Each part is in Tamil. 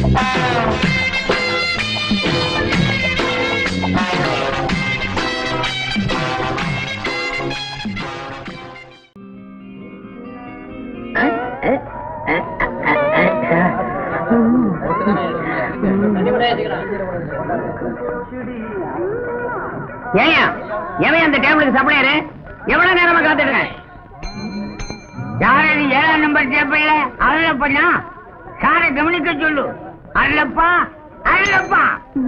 ஏயா எவன் அந்த டேபிளுக்கு சப்ளையரு எவ்வளவு நேரமா காத்துட்டு யாரு ஏழாம் நம்பர் டேபிள்ல அதுல பண்ணா சாரை கவனிக்க சொல்லு அருளப்பா அருளப்பா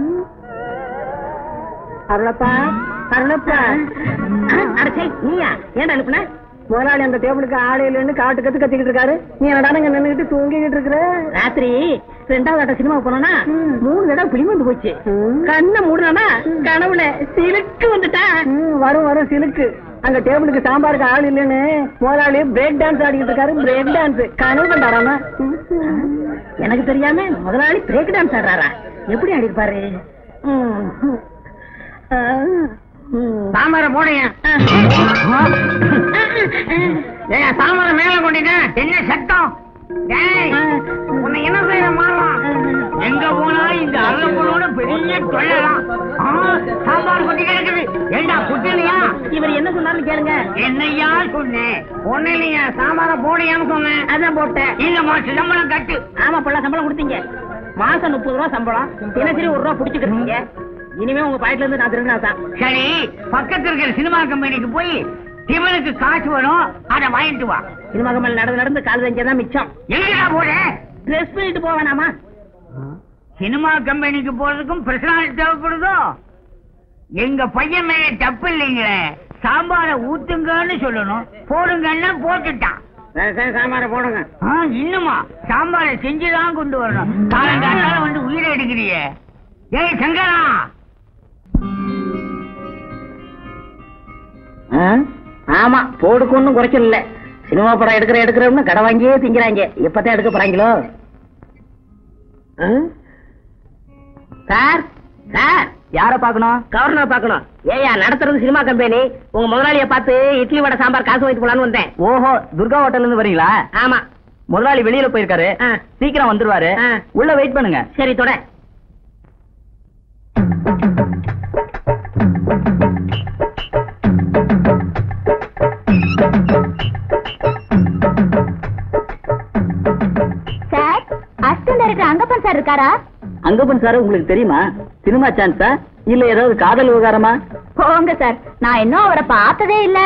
அருளப்பா அருளப்பா அடச்சை நீயா ஏன்டா அனுப்புன முதலாளி அந்த டேபிளுக்கு ஆளு இல்லைன்னு காட்டு கத்து கத்திக்கிட்டு இருக்காரு நீ என்னடா இங்க நின்னுகிட்டு தூங்கிக்கிட்டு இருக்கிற ராத்திரி ரெண்டாவது ஆட்ட சினிமா போனோம்னா மூணு தடவை பிளி வந்து போச்சு கண்ணை மூடுனா கனவுல சிலுக்கு வந்துட்டா வரும் வரும் சிலுக்கு அங்க டேபிளுக்கு சாம்பாருக்கு ஆள் இல்லைன்னு முதலாளி பிரேக் டான்ஸ் ஆடிக்கிட்டு இருக்காரு பிரேக் டான்ஸ் கனவு கண்டாராமா எனக்கு தெரியாம முதலாளி பிரேக் டான்ஸ் ஆடுறாரா எப்படி ஆடிருப்பாரு சாம்பார போடுங்க ஏய் சாம்பார மேல கொண்டிட்டேன் என்ன சத்தம் ஏய், உன்னை என்ன செய்ய மாறலாம் எங்க போனா இந்த அருளப்பனோட பெரிய தொழிலாம் சாம்பார் கொட்டி கிடக்குது ஏண்டா குட்டிலையா இவர் என்ன சொன்னாருன்னு கேளுங்க என்னையா சொன்னேன் ஒண்ணு இல்லையா சாம்பார போடையான்னு சொன்னேன் அதான் போட்டேன் இந்த மாசம் சம்பளம் கட்டு ஆமா புள்ள சம்பளம் கொடுத்தீங்க மாசம் முப்பது ரூபா சம்பளம் தினசரி ஒரு ரூபா புடிச்சுக்கிறீங்க இனிமே உங்க பாக்கெட்ல இருந்து நான் திருடினா தான் சரி பக்கத்துல இருக்கிற சினிமா கம்பெனிக்கு போய் இவனுக்கு காசு வரும் அதை வாங்கிட்டு வா சினிமா கம்பெனி நடந்து நடந்து கால் தான் மிச்சம் எங்கடா போற ட்ரெஸ் பண்ணிட்டு போக வேணாமா சினிமா கம்பெனிக்கு போறதுக்கும் பிரசனாலிட்டி தேவைப்படுதோ எங்க பையன் மேல தப்பு இல்லைங்களே சாம்பார ஊத்துங்கன்னு சொல்லணும் போடுங்கன்னா போட்டுட்டான் சாம்பார போடுங்க ஆ, இன்னுமா சாம்பாரை செஞ்சுதான் கொண்டு வரணும் காலங்காத்தால வந்து உயிரை எடுக்கிறியே ஏய் சங்கரா ஆமா போடுக்கு ஒண்ணும் குறைச்சல் இல்ல சினிமா படம் எடுக்கிற எடுக்கிறோம்னு கடை வாங்கியே திங்கிறாங்க எப்பதான் எடுக்க போறாங்களோ சார் சார் யார பாக்கணும் கவர்னர் பார்க்கணும் ஏயா நடத்துறது சினிமா கம்பெனி உங்க முதலாளிய பார்த்து இட்லி வடை சாம்பார் காசு வாங்கிட்டு போலான்னு வந்தேன் ஓஹோ துர்கா ஹோட்டல்ல இருந்து வரீங்களா ஆமா முதலாளி வெளியில போயிருக்காரு ஆ. சீக்கிரம் வந்துருவாரு ஆ. உள்ள வெயிட் பண்ணுங்க சரி தொட sir assistant director Angappan sir இருக்காரா அங்கப்பன் சார் உங்களுக்கு தெரியுமா சினிமா சான்ஸா இல்ல ஏதாவது காதல் விவகாரமா போங்க சார் நான் இன்னும் அவரை பார்த்ததே இல்ல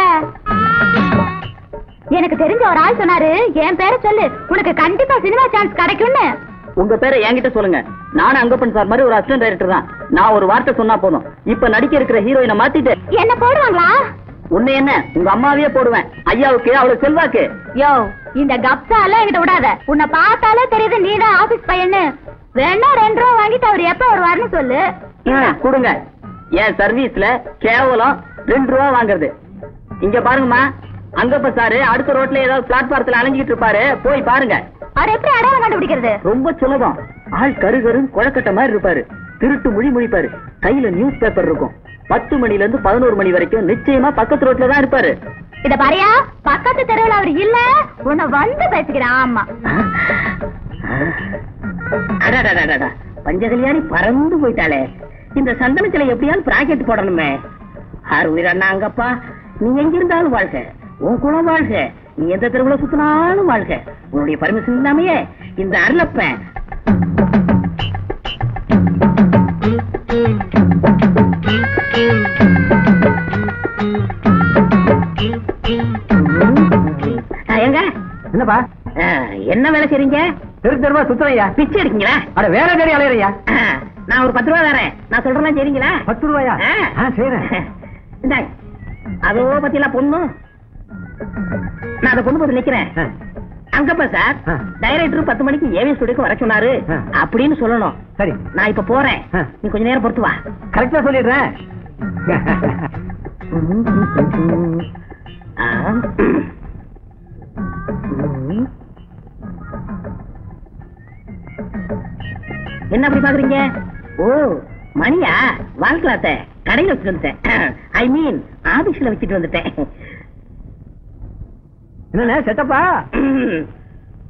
எனக்கு தெரிஞ்ச ஒரு ஆள் சொன்னாரு என் பேரை சொல்லு உனக்கு கண்டிப்பா சினிமா சான்ஸ் கிடைக்கும்னு உங்க பேரை என்கிட்ட சொல்லுங்க நானும் அங்கப்பன் சார் மாதிரி ஒரு அசிஸ்டன்ட் டைரக்டர் தான் நான் ஒரு வார்த்தை சொன்னா போதும் இப்ப நடிக்க இருக்கிற ஹீரோயினை மாத்திட்டு என்ன போடுவாங்களா உன்னை என்ன உங்க அம்மாவையே போடுவேன் ஐயாவுக்கு அவ்வளவு செல்வாக்கு யோ இந்த கப்சா எல்லாம் என்கிட்ட விடாத உன்னை பார்த்தாலே தெரியுது நீதான் ஆபீஸ் பையன்னு வேணா ரெண்டு ரூபா வாங்கிட்டு அவர் எப்ப வருவாருன்னு சொல்லு ஆ, கொடுங்க என் சர்வீஸ்ல கேவலம் ரெண்டு ரூபா வாங்குறது இங்க பாருங்கம்மா அங்கப்ப சாரு அடுத்த ரோட்ல ஏதாவது பிளாட்பாரத்துல அலைஞ்சிட்டு இருப்பாரு போய் பாருங்க அவர் எப்படி அடையாளம் கண்டுபிடிக்கிறது ரொம்ப சுலபம் ஆள் கரு கருன்னு குழக்கட்ட மாதிரி இருப்பாரு திருட்டு மொழி மொழிப்பாரு கையில நியூஸ் பேப்பர் இருக்கும் பத்து மணில இருந்து பதினோரு மணி வரைக்கும் நிச்சயமா பக்கத்து ரோட்ல தான் இருப்பாரு இத பாரியா பக்கத்து தெருவுல அவர் இல்ல உன்னை வந்து பேசுகிறேன் ஆமா அடடடடடா. பஞ்சகல்யாணி பறந்து போயிட்டாளே இந்த சந்தனத்துல எப்படியாவது பிராக்கெட் போடணுமே ஆறு உயிரண்ணா அங்கப்பா நீ எங்க இருந்தாலும் வாழ்க உன் குலம் வாழ்க நீ எந்த தெருவுல சுத்தினாலும் வாழ்க உன்னுடைய பர்மிஷன் இல்லாமையே இந்த அருளப்ப எங்க என்னப்பா ஆ, என்ன வேலை செய்றீங்க தெரு தெருவா சுத்துறையா பிச்சை எடுக்கீங்களா அட வேற தேடி அலையறையா ஆ, நான் ஒரு பத்து ரூபா தரேன் நான் சொல்றேன் சரிங்களா பத்து ரூபாயா ஆ, செய்றேன். இந்தாங்க அதோ பத்தியெல்லாம் பொண்ணு நான் அதை கொண்டு போய் நிக்கிறேன் ஆ. அங்கப்பா சார் ஆ. டைரக்டர் பத்து மணிக்கு ஏவி ஸ்டுடியோக்கு வர சொன்னாரு ஆ. அப்படின்னு சொல்லணும் சரி நான் இப்ப போறேன் ஆ. நீ கொஞ்ச நேரம் பொறுத்து வா கரெக்டா சொல்லிடுறேன் ஆ. என்ன அப்படி பாக்குறீங்க ஓ மணியா வாழ்க்கலாத்த கடையில வச்சுட்டு வந்துட்டேன் ஐ மீன் ஆபீஸ்ல வச்சுட்டு வந்துட்டேன் என்னண்ணே செட்டப்பா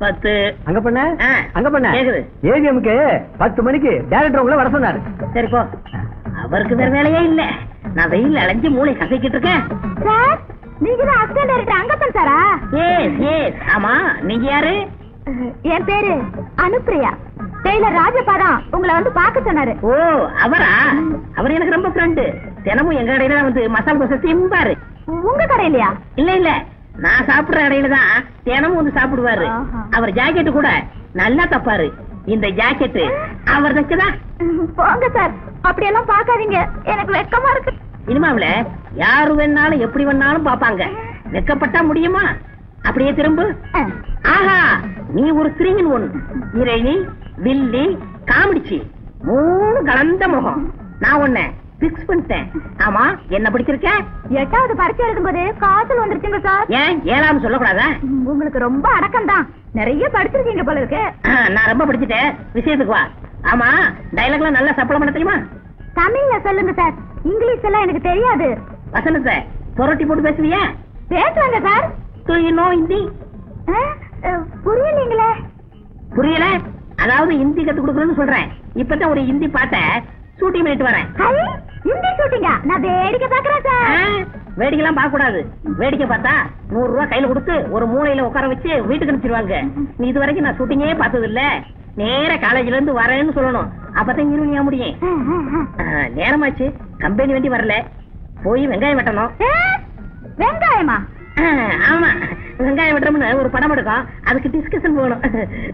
பத்து அங்க பண்ண ஆ, அங்க பண்ண கேக்குது. ஏடிஎம்க்கு பத்து மணிக்கு டேரக்டர் உங்களை வர சொன்னாரு சரி போ அவருக்கு வேற வேலையே இல்ல நான் வெயில் அலைஞ்சு மூளை கசக்கிட்டு இருக்கேன் சார் நீங்க தான் அசிஸ்டன்ட் டைரக்டர் அங்கப்பன் சாரா ஏஸ் ஏஸ் ஆமா நீங்க யாரு என் பேரு அனுப்பிரியா டெய்லர் ராஜப்பா தான் உங்களை வந்து பார்க்க சொன்னாரு ஓ அவரா அவர் எனக்கு ரொம்ப ஃப்ரெண்டு தினமும் எங்க கடையில தான் வந்து மசாலா தோசை திம்பாரு உங்க கடையிலயா இல்ல இல்ல நான் சாப்பிடுற கடையில தான் தினமும் வந்து சாப்பிடுவாரு ஆஹா. அவர் ஜாக்கெட் கூட நல்லா தப்பாரு இந்த ஜாக்கெட் அவர் தைச்சதான் போங்க சார் அப்படியெல்லாம் பார்க்காதீங்க எனக்கு வெக்கமா இருக்கு இனிமாவில யாரு வேணாலும் எப்படி வேணாலும் பாப்பாங்க வெக்கப்பட்டா முடியுமா அப்படியே திரும்ப அஹ், ஆஹா நீ ஒரு சிரிங்கின் ஒண்ணு இரணி வில்லி காமெடிச்சி மூணு கலந்த முகம் நான் உன்னை பிக்ஸ் பண்ணிட்டேன் ஆமா என்ன பிடிச்சிருக்க எட்டாவது பரிசு எழுதும்போது காய்ச்சல் வந்துருச்சுங்க சார் ஏன் ஏழாம் சொல்லக்கூடாதா உங்களுக்கு ரொம்ப அடக்கம் தான் நிறைய படிச்சிருக்கீங்க போல இருக்கு ஆ, நான் ரொம்ப பிடிச்சிட்டேன் விஷயத்துக்கு வா ஆமா டைலாக்லாம் நல்லா சப்பளம் பண்ண தெரியுமா தமிழ்ல சொல்லுங்க சார் இங்கிலீஷ் எல்லாம் எனக்கு தெரியாது வசனத்தை புரட்டி போட்டு பேசுவியா பேசுவாங்க sir Do you know Hindi ah, ah, புரியலீங்களே புரியல அதாவது ஹிந்தி கத்து கொடுக்கணும்னு சொல்றேன் இப்பதான் ஒரு ஹிந்தி பாட்ட ஷூட்டிங் பண்ணிட்டு வரேன் ஹை, ஹிந்தி ஷூட்டிங்கா நான் வேடிக்கை பாக்குறேன் ஆ, சார் வேடிக்கைலாம் பார்க்க கூடாது வேடிக்கை பார்த்தா நூறு ரூபாய் கையில கொடுத்து ஒரு மூலையில உட்கார வச்சு வீட்டுக்கு அனுப்பிச்சிருவாங்க நீ இது வரைக்கும் நான் ஷூட்டிங்கே பார்த்தது இல்ல நேர காலேஜ்ல இருந்து வரேன்னு சொல்லணும் அப்பதான் இருவனியா முடியும் அஹ், அஹ், அஹ். ஆ, நேரமாச்சு கம்பெனி வண்டி வரல போய் வெங்காயம் வெட்டணும் அஹ், வெங்காயமா ஆ, ஆமா வெங்காயம் வெட்டுறோம்னு ஒரு படம் எடுக்கும் அதுக்கு டிஸ்கஷன் போகணும்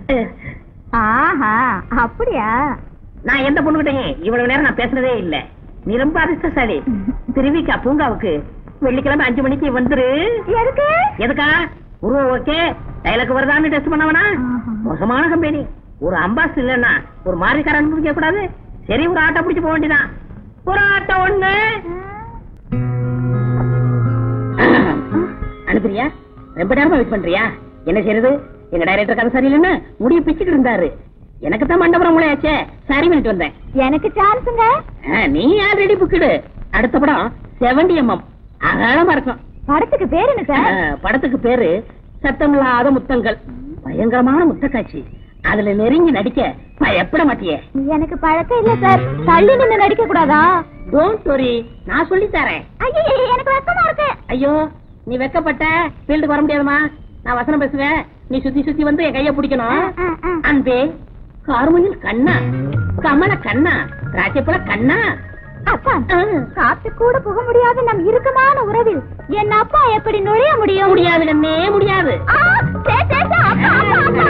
ஆஹா அப்படியா நான் எந்த பொண்ணுகிட்டையும் இவ்வளவு நேரம் நான் பேசுனதே இல்ல நீ ரொம்ப அதிர்ஷ்டசாலி திருவிக்கா பூங்காவுக்கு வெள்ளிக்கிழமை அஞ்சு மணிக்கு வந்துரு எதுக்கு எதுக்கா உருவம் ஓகே டைலாக் வருதான்னு டெஸ்ட் பண்ணவனா மோசமான கம்பெனி ஒரு அம்பாஸ் இல்லன்னா ஒரு மாறிக்கார அனுபவிக்க கூடாது சரி ஒரு ஆட்டோ பிடிச்சு போக வேண்டியதான் ஒரு ஆட்டோ ஒண்ணு அனுப்புறியா ரொம்ப நேரமா வெயிட் பண்றியா என்ன செய்யறது எங்க டைரக்டர் கதை சரியில்லைன்னு முடிய பிச்சுட்டு இருந்தாரு எனக்கு தான் மண்டபுரம் மூளையாச்சே சரி பண்ணிட்டு வந்தேன் எனக்கு சான்ஸுங்க ஆ, நீ ஆல்ரெடி புக்கிடு அடுத்த படம் செவன்டி எம்எம் அகலமா இருக்கும் படத்துக்கு பேர் என்ன ஆ, சார் படத்துக்கு பேரு சத்தமில்லாத முத்தங்கள் பயங்கரமான முத்தக்காட்சி அதுல நெருங்கி நடிக்க பயப்பட மாட்டியே எனக்கு பழக்கம் இல்ல சார் தள்ளி நின்னு நடிக்க கூடாதா டோன்ட் வரி நான் சொல்லி தரேன் ஐயோ எனக்கு வெக்கமா இருக்கு ஐயோ நீ வெக்கப்பட்ட ஃபீல்டுக்கு வர முடியாதுமா நான் வசனம் பேசுவேன் நீ சுத்தி சுத்தி வந்து என் கைய பிடிக்கணும் ஆ, ஆ, ஆ. அன்பே கார்முகில் கண்ணா கமல கண்ணா ராஜப்பழ கண்ணா அப்பா ஆ. காத்து கூட புக முடியாத நம் இறுக்கமான உறவில் என் அப்பா எப்படி நுழைய முடியும் முடியாது கண்ணே முடியாது ஆ, சே, சே, சே, அப்பா, அப்பா, அப்பா.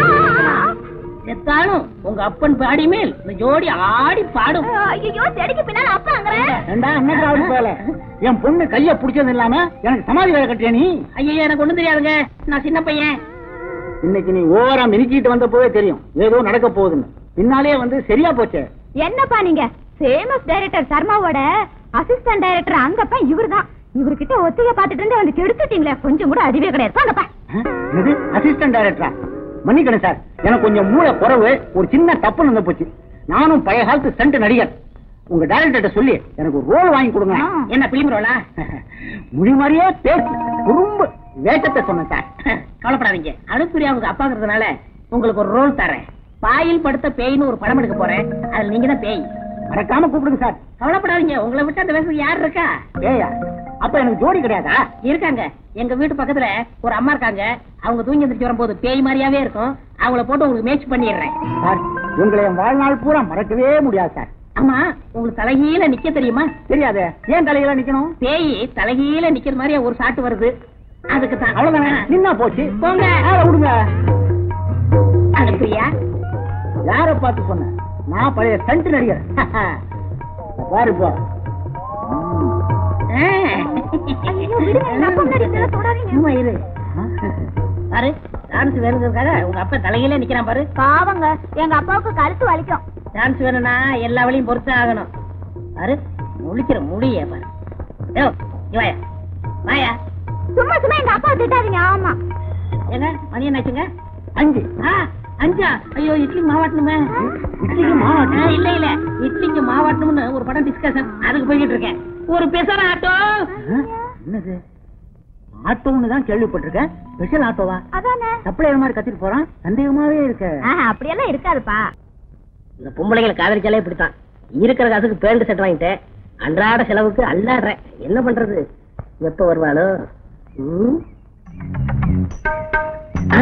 செத்தாலும் உங்க அப்பன் பாடி மேல் இந்த ஜோடி ஆடி பாடும் ஐயோ செடிக்கு பின்னால அப்பாங்கிறேன் ஏண்டா என்ன திராவிட போல என் பொண்ணு கைய பிடிச்சது இல்லாம எனக்கு சமாதி வேலை கட்டிய நீ ஐயோ எனக்கு ஒண்ணும் தெரியாதுங்க நான் சின்ன பையன் இன்னைக்கு நீ ஓவரா மினுக்கிட்டு வந்த போவே தெரியும் ஏதோ நடக்க போகுதுன்னு பின்னாலே வந்து சரியா போச்சே என்னப்பா நீங்க ஃபேமஸ் டைரக்டர் சர்மாவோட அசிஸ்டன்ட் டைரக்டர் அங்கப்பா இவர்தான் இவர்கிட்ட ஒத்திகை பார்த்துட்டு இருந்து வந்து கெடுத்துட்டீங்களே கொஞ்சம் கூட அறிவே கிடையாது வாங்கப்பா இது அசிஸ்டன்ட் டைரக்டரா மன்னிக்கணும் சார் எனக்கு கொஞ்சம் மூளை குறவு ஒரு சின்ன தப்பு நடந்து போச்சு நானும் பழைய காலத்து ஸ்டண்ட் நடிகர் உங்க டைரக்டர்கிட்ட சொல்லி எனக்கு ஒரு ரோல் வாங்கி கொடுங்க ஆ. என்ன பிலிம் ரோலா மொழி மாதிரியே பேசு குறும்பு வேஷத்தை சொன்னேன் சார் கவலைப்படாதீங்க அனுப்பிரியா உங்க அப்பாங்கிறதுனால உங்களுக்கு ஒரு ரோல் தரேன் பாயில் படுத்த பேய்னு ஒரு படம் எடுக்க போறேன் அதுல நீங்க தான் பேய் மறக்காம கூப்பிடுங்க சார் கவலைப்படாதீங்க உங்களை விட்டு அந்த வயசுக்கு யார் இருக்கா ஏயா அப்ப எனக்கு ஜோடி கிடையாதா இருக்காங்க எங்க வீட்டு பக்கத்துல ஒரு அம்மா இருக்காங்க அவங்க தூங்கி எந்திரிச்சு வரும்போது பேய் மாதிரியாவே இருக்கும் அவங்கள போட்டு உங்களுக்கு மேட்ச் பண்ணிடுறேன் சார் உங்களை என் வாழ்நாள் பூரா மறக்கவே முடியாது சார் ஆமா உங்களுக்கு தலைகீழ நிக்க தெரியுமா தெரியாதே ஏன் தலையில நிக்கணும் பேய் தலைகீழ நிக்கிற மாதிரியே ஒரு சாட்டு வருது அதுக்கு தான் அவ்வளவுதானே நின்னா போச்சு போங்க. ஆளை விடுங்க அனுப்பிரியா யார பார்த்து சொன்ன நான் பழைய ஸ்டண்ட் நடிகர் பாரு இப்போ ஐயோ, விடுங்க, எங்க அப்பா முன்னாடி இதெல்லாம் தொடாதீங்க. சும்மா இரு பாரு டான்ஸ் வேணுங்கிறதுக்காக உங்க அப்பா தலையில நிக்கிறான் பாரு பாவங்க எங்க அப்பாவுக்கு கழுத்து வலிக்கும் டான்ஸ் வேணும்னா எல்லா வழியும் பொறுத்து ஆகணும் பாரு முழிக்கிற முடிய பாரு யோ, இங்க வாயா வாயா சும்மா சும்மா எங்க அப்பா திட்டாதீங்க ஆமா ஏங்க மணி என்னாச்சுங்க அஞ்சு ஆ, அஞ்சா ஐயோ இட்லி மாவாட்டணுமே இட்லிக்கு மாவாட்டணும்? ஆ, இல்ல இல்ல இட்லிக்கு மாவாட்டணும்னு ஒரு படம் டிஸ்கஷன் அதுக்கு போய்கிட்டு இருக்கேன் ஒரு பெசர ஆட்டோ ஆ? என்னது ஆட்டோன்னு தான் கேள்விப்பட்டிருக்கேன் ஸ்பெஷல் ஆட்டோவா அதானே சப்ளையர் மாதிரி கத்திட்டு போறான் சந்தேகமாவே இருக்கு ஆஹா, அப்படியெல்லாம் இருக்காதுப்பா இந்த பொம்பளைகளை காதலிச்சாலே இப்படித்தான் இருக்கிற காசுக்கு பேண்ட் செட் வாங்கிட்டேன் அன்றாட செலவுக்கு அல்லாடுறேன் என்ன பண்றது எப்ப வருவாளோ ம்? ஆ?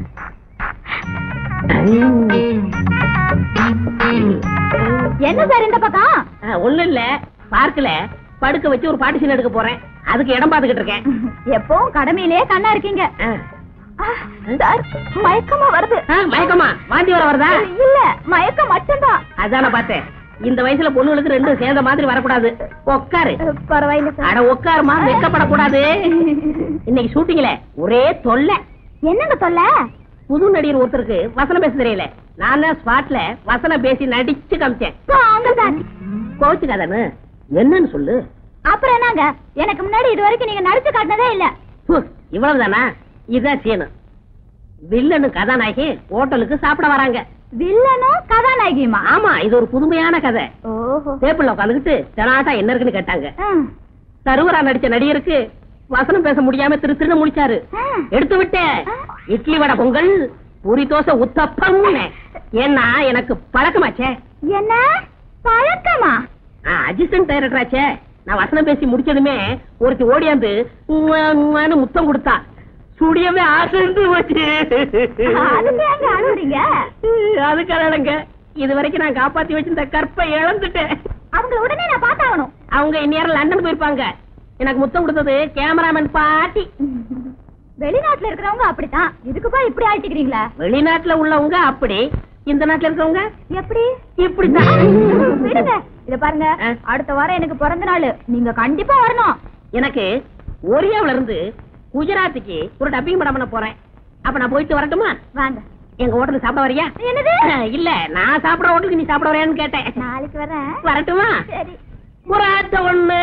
என்ன சார் இந்த பக்கம் ஆ, ஒண்ணும் இல்ல பார்க்கல படுக்க வச்சு ஒரு பாட்டு சீன் எடுக்க போறேன் அதுக்கு இடம் பாத்துக்கிட்டு இருக்கேன் எப்பவும் கடமையிலேயே கண்ணா இருக்கீங்க ஆ. ஆ, சார் மயக்கமா வருது ஆ, மயக்கமா வாந்தி வர வருதா இல்ல மயக்கம் மட்டும்தான் அதான பார்த்தேன் இந்த வயசுல பொண்ணுகளுக்கு ரெண்டும் சேர்ந்த மாதிரி வரக்கூடாது உட்காரு பரவாயில்ல சார் அட உட்காருமா வெக்கப்படக்கூடாது இன்னைக்கு ஷூட்டிங்ல ஒரே தொல்லை என்னங்க தொல்லை புது நடிகர் ஒருத்தருக்கு வசனம் பேச தெரியல நான் தான் ஸ்பாட்ல வசனம் பேசி நடிச்சு காமிச்சேன் வாங்க சார் கோச்சுக்காதானு என்னன்னு சொல்லு அப்புறம் என்னங்க எனக்கு முன்னாடி இது வரைக்கும் நீங்க நடிச்சு காட்டினதே இல்ல ஹு, இவ்வளவுதானா இதுதான் சீனு வில்லனு கதாநாயகி ஹோட்டலுக்கு சாப்பிட வராங்க வில்லனும் கதாநாயகியுமா ஆமா இது ஒரு புதுமையான கதை ஓஹோ டேபிள்ல உட்காந்துக்கிட்டு ஜனாட்டா என்ன இருக்குன்னு கேட்டாங்க ம். சருவரா நடிச்ச நடிகருக்கு வசனம் பேச முடியாம திரு திருன்னு முடிச்சாரு ம். எடுத்து விட்டேன் இட்லி வடை பொங்கல் பூரி தோசை உத்தப்பம் ஏன்னா எனக்கு பழக்கமாச்சே என்ன பழக்கமா அசிஸ்டன்ட் டைரக்டராச்சே நான் வசனம் பேசி முடிச்சதுமே ஒருத்தி ஓடியாந்து உம்மா, உம்மான்னு முத்தம் கொடுத்தா சுடியவே ஆசைந்து போச்சு அதுக்கு ஏங்க அழுவுறீங்க அது கலடங்க இது வரைக்கும் நான் காப்பாத்தி வச்சிருந்த கற்பை இழந்துட்டேன் அவங்க உடனே நான் பார்த்தாகணும் அவங்க இந்நேரம் லண்டன் போயிருப்பாங்க எனக்கு முத்தம் கொடுத்தது கேமராமேன் பாட்டி வெளிநாட்டுல இருக்கிறவங்க அப்படித்தான் இதுக்குப்பா இப்படி ஆயிட்டுக்கிறீங்களா வெளிநாட்டுல உள்ளவங்க அப்படி இந்த நாட்டுல இருக்கவங்க எப்படி இப்படித்தான் விடுங்க இத பாருங்க ஆ. அடுத்த வாரம் எனக்கு பிறந்த நாள் நீங்க கண்டிப்பா வரணும் எனக்கு ஒரியாவுல இருந்து குஜராத்துக்கு ஒரு டப்பிங் படம் பண்ண போறேன் அப்ப நான் போயிட்டு வரட்டுமா வாங்க எங்க ஹோட்டலுக்கு சாப்பிட வரியா என்னது இல்ல நான் சாப்பிட ஹோட்டலுக்கு நீ சாப்பிட வரையான்னு கேட்டேன் நாளைக்கு வரேன் வரட்டுமா சரி புறாத்த ஒண்ணு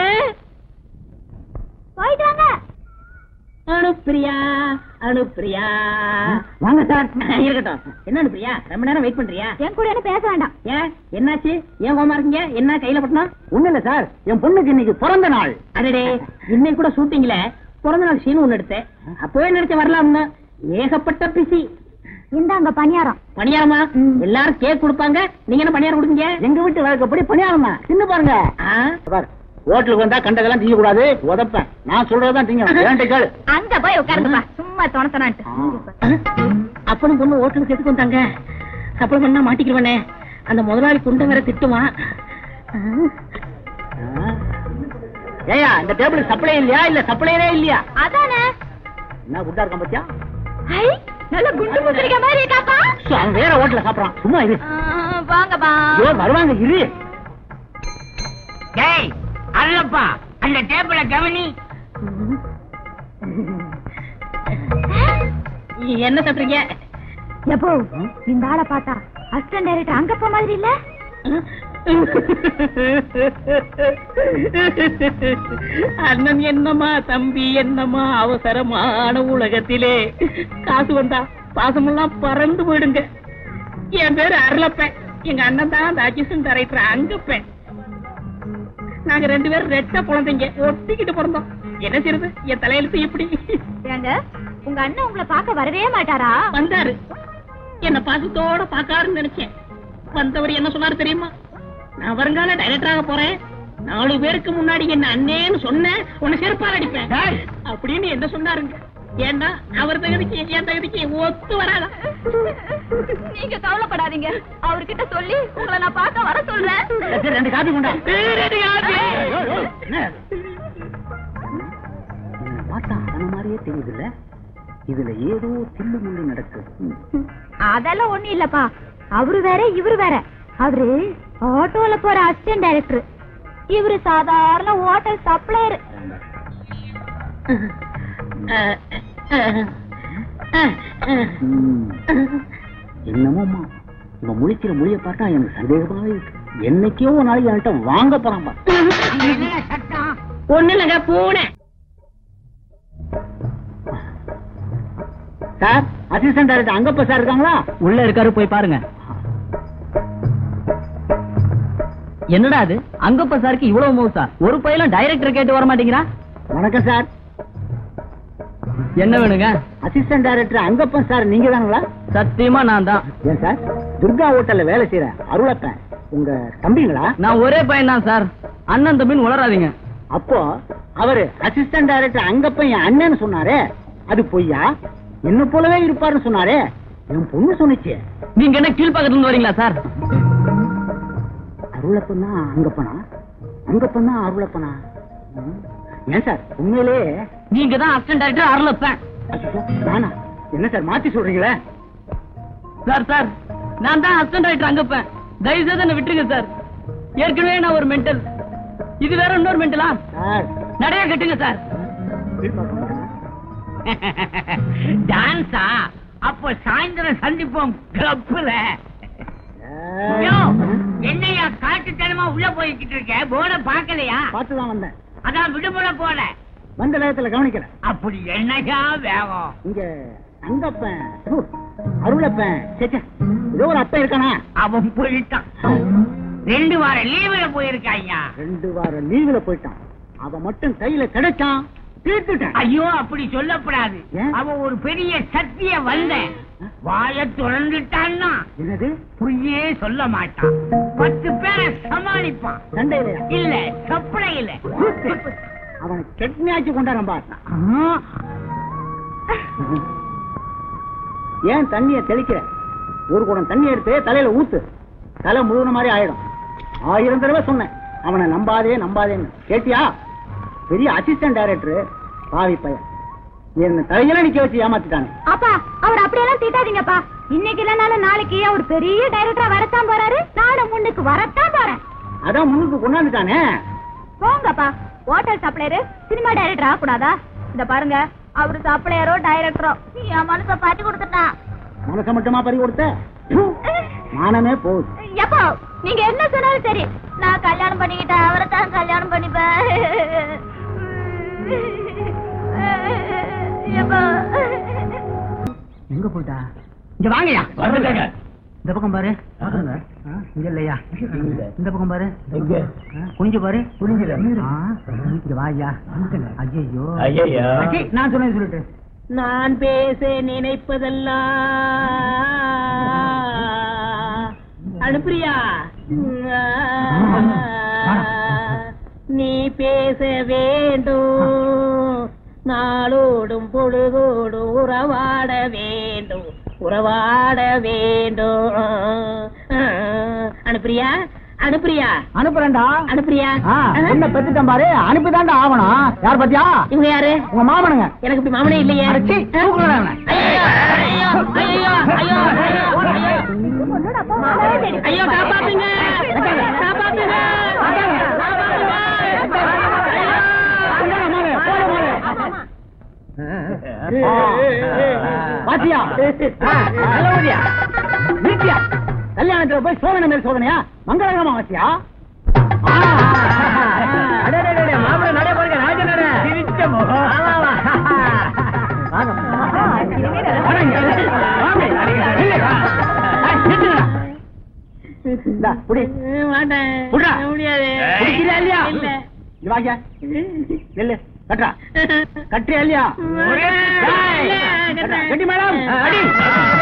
போயிட்டு வாங்க அனுப்பிரியா அனுப்பிரியா வாங்க சார் இருக்கட்டும் என்ன அனுப்பிரியா ரொம்ப நேரம் வெயிட் பண்றியா என் கூட என்ன பேச வேண்டாம் ஏன் என்னாச்சு ஏன் கோமா இருக்கீங்க என்ன கையில பட்டணும் ஒண்ணு இல்ல சார் என் பொண்ணுக்கு இன்னைக்கு பிறந்த நாள் அடடே இன்னைக்கு கூட ஷூட்டிங்ல பிறந்த நாள் சீன் ஒண்ணு எடுத்தேன் அப்பவே நினைச்ச வரலாம்னு ஏகப்பட்ட பிசி இந்தாங்க பணியாரம் பணியாரமா எல்லாரும் கேக் கொடுப்பாங்க நீங்க என்ன பணியாரம் கொடுங்க எங்க வீட்டு வழக்கப்படி பணியாரமா தின்னு பாருங்க பார் ஹோட்டலுக்கு வந்தா கண்டதெல்லாம் திங்க கூடாது உதப்பேன் நான் சொல்றதுதான் திங்க வேண்ட கேளு அங்க போய் உட்காருங்கப்பா சும்மா தொணத்தனான்ட்டு அப்பனும் பொண்ணு ஹோட்டலுக்கு எதுக்கு வந்தாங்க சப்பளம் பண்ணா மாட்டிக்கிறவனே அந்த முதலாளி குண்டை வேற திட்டுவான் ஏயா இந்த டேபிளுக்கு சப்ளை இல்லையா இல்ல சப்ளையரே இல்லையா அதானே என்ன குட்டா இருக்கான் பத்தியா ஐ நல்ல குண்டு குத்துறிக்க மாதிரி இருக்காப்பா அவன் வேற ஹோட்டல்ல சாப்பிடறான் சும்மா இரு ஆ, வாங்கப்பா ஐயோ வருவாங்க இரு டேய் அல்லப்பா அந்த டேபிள கவனி என்ன சாப்பிடுறீங்க எப்போ இந்த ஆளை பார்த்தா அசிஸ்டன்ட் டைரக்டர் அங்கப்பா மாதிரி இல்ல அண்ணன் என்னமா தம்பி என்னமா அவசரமான உலகத்திலே காசு வந்தா பாசமெல்லாம் பறந்து போயிடுங்க என் பேரு அருளப்பேன் எங்க அண்ணன் தான் அந்த அசிஸ்டன்ட் டைரக்டர் அங்கப்பேன் நாங்க ரெண்டு பேரும் ரெட்ட குழந்தைங்க ஒட்டிக்கிட்டு பிறந்தோம் என்ன செய்யறது என் தலையெழுத்து இப்படி ஏங்க உங்க அண்ணன் உங்களை பார்க்க வரவே மாட்டாரா வந்தாரு என்ன பாசத்தோட பாக்காருன்னு நினைச்சேன் வந்தவர் என்ன சொன்னாரு தெரியுமா நான் வருங்கால டைரக்டராக போறேன் நாலு பேருக்கு முன்னாடி என்ன அண்ணேன்னு சொன்னேன் உன்னை செருப்பால் அடிப்பேன் அப்படின்னு என்ன சொன்னாருங்க ஏன்னா அவர் தகுதிக்கு என் தகுதிக்கு ஒத்து வராதா நீங்க கவலைப்படாதீங்க அவர்கிட்ட சொல்லி உங்களை நான் பார்க்க வர சொல்றேன் சரி, ரெண்டு காப்பி கொண்டா பேரடி ஆதி. என்ன என்னை பார்த்தா அவன மாதிரியே தெரியுதுல்ல இதுல ஏதோ தில்லு முள்ளு நடக்குது அதெல்லாம் ஒண்ணு இல்லப்பா அவரு வேற இவரு வேற அவரு ஆட்டோல போற அசிஸ்டன்ட் டைரக்டர் இவரு சாதாரண ஹோட்டல் சப்ளையர் அஹ், அஹ், அஹ், அஹ். ம். என்னமோம்மா இவன் முழிக்கிற மொழிய பார்த்தா எனக்கு சந்தேகமாவே இருக்கு என்னைக்கோ ஒரு நாளைக்கு என்கிட்ட வாங்க போறான் பாரு. என்ன சத்தம் ஒண்ணு இல்லைங்க பூனை sir assistant director Angappa sir இருக்காங்களா உள்ள இருக்காரு போய் பாருங்க என்னடா அது அங்கப்ப சாருக்கு இவ்வளவு மவுசா ஒரு பையலும் டைரக்டர் கேட்டு வர மாட்டேங்கிறா வணக்கம் சார் என்ன வேணுங்க அசிஸ்டன்ட் டைரக்டர் அங்கப்பன் சார் நீங்க தானுங்களா சத்தியமா நான் தான் ஏன் சார் துர்கா ஹோட்டல்ல வேலை செய்யற அருளப்பன் உங்க தம்பிங்களா நான் ஒரே பையன் தான் சார் அண்ணன் தம்பின்னு உளராதீங்க அப்போ அவரு அசிஸ்டன்ட் டைரக்டர் அங்கப்பன் என் அண்ணன்னு சொன்னாரே அது பொய்யா என்ன போலவே இருப்பாருன்னு சொன்னாரே என் பொண்ணு சொன்னுச்சு நீங்க என்ன கீழ்பக்கத்துல இருந்து வரீங்களா சார் அருளப்பன் தான் அங்கப்பனா அங்கப்பன் தான் அருளப்பனா ம். ஏன் சார் உண்மையிலே நீங்க தான் அசிஸ்டன்ட் டைரக்டர் அருளப்பேன் அச்சச்சோ, நானா என்ன சார் மாத்தி சொல்றீங்களே சார் சார் நான் தான் அசிஸ்டன்ட் டைரக்டர் அங்கப்பேன் தயவு செய்து என்ன விட்டுருங்க சார் ஏற்கனவே நான் ஒரு மென்டல் இது வேற இன்னொரு மென்டலா சார் நிறைய கட்டுங்க சார் டான்ஸா அப்ப சாயந்தரம் சந்திப்போம் கிளப்ல என்னையா காட்டுத்தனமா உள்ள போய்கிட்டு இருக்க போர்ட பாக்கலையா பார்த்து தான் வந்தேன் அதான் விடுமுறை போல வந்த நேரத்துல கவனிக்கல அப்படி என்னையா வேகம் இங்க அங்கப்பன் ஹு, அருளப்பன் சே, சே, ஏதோ ஒரு அப்பன் இருக்கானா அவன் போயிட்டான் ரெண்டு வாரம் லீவுல போயிருக்காய்யா ரெண்டு வாரம் லீவுல போயிட்டான் அவன் மட்டும் கையில கிடைச்சான் தீர்த்துட்டேன் ஐயோ அப்படி சொல்லப்படாது ஏன்? அவன் ஒரு பெரிய சக்திய வந்த வாய திறந்துட்டான்னா என்னது பொய்யே சொல்ல மாட்டான் பத்து பேரை சமாளிப்பான் சண்டையிலையா இல்ல சப்பளையில அவனை கெட்னியாச்சு கொண்டாரம் பார் ஏன் தண்ணிய தெளிக்கிற ஒரு குடம் தண்ணி எடுத்து தலையில ஊத்து தலை முழுகின மாதிரி ஆயிடும் ஆயிரம் தடவை சொன்னேன் அவனை நம்பாதே நம்பாதேன்னு கேட்டியா பெரிய அசிஸ்டன்ட் டைரக்டர் பாவி பையன் என்ன தலையில நிக்க வச்சு ஏமாத்திட்டானே அப்பா அவர் அப்படியெல்லாம் திட்டாதீங்கப்பா இன்னைக்கு இல்லனாலும் நாளைக்கு அவர் பெரிய டைரக்டரா வரத்தான் போறாரு நானும் முன்னுக்கு வரத்தான் போறேன் அதான் முன்னுக்கு கொண்டாந்துட்டானே போங்கப்பா ஹோட்டல் சப்ளையரு சினிமா டைரக்டர் ஆகக்கூடாதா இந்த பாருங்க அவரு சப்ளையரோ டைரக்டரோ என் மனச பாட்டி கொடுத்துட்டான் மனசை மட்டுமா பறி கொடுத்த ப்பு, மானமே போகுது எப்போ நீங்க என்ன சொன்னாலும் சரி நான் கல்யாணம் பண்ணிக்கிட்டேன் அவரை தான் கல்யாணம் பண்ணிப்பேன் எப்பா எங்க போயிட்டா இங்க வாங்கயா இந்த பக்கம் பாரு ஆ, இங்க இல்லையா இந்த பக்கம் பாரு ஆ, குனிஞ்சு பாரு குனிஞ்சு இங்க வாயா ஐயோ ஐயையோ. நான் சொன்னது சொல்லிட்டு நான் பேச நினைப்பதெல்லாம் அனுப்பிரியா நீ பேச வேண்டும் நாளோடும் பொழுதோடும் உறவாட வேண்டும் உறவாட வேண்டும் அனுப்பிரியா அனுப்பிரியா அனுப்புறேன்டா அனுப்பிரியா ஆ, என்ன பெத்துட்டேன் பாரு அனுப்பிதான்டா ஆவணும் யார் பாத்தியா இவங்க யாரு உங்க மாமனுங்க எனக்கு இப்படி மாமனே இல்லையே அடச்சி, தூக்குறேன் அவனை. ஐயோ, ஐயோ, ஐயோ, ஐயோ, ஐயோ, ஐயோ. ஐயோ காப்பாத்துங்க காப்பாத்துங்க பாத்தியா ஆ, நல்லபடியா வீட்டியா கல்யாணத்துல போய் சோதனை மேல் சோதனையா மங்களகரமா வாத்தியா மாப்பிள்ள நடை பாருங்க ராஜ நடை சிரிச்ச முகம் மாட்டேன் புடுறா. முடியாது குடிக்கிறியா இல்லையா இல்ல இங்க வாங்க நெல்லு கட்டுறா கட்டுறியா இல்லையா ஒரே- டேய், இல்ல, கட்டுறேன். கட்டி மேடம் அடி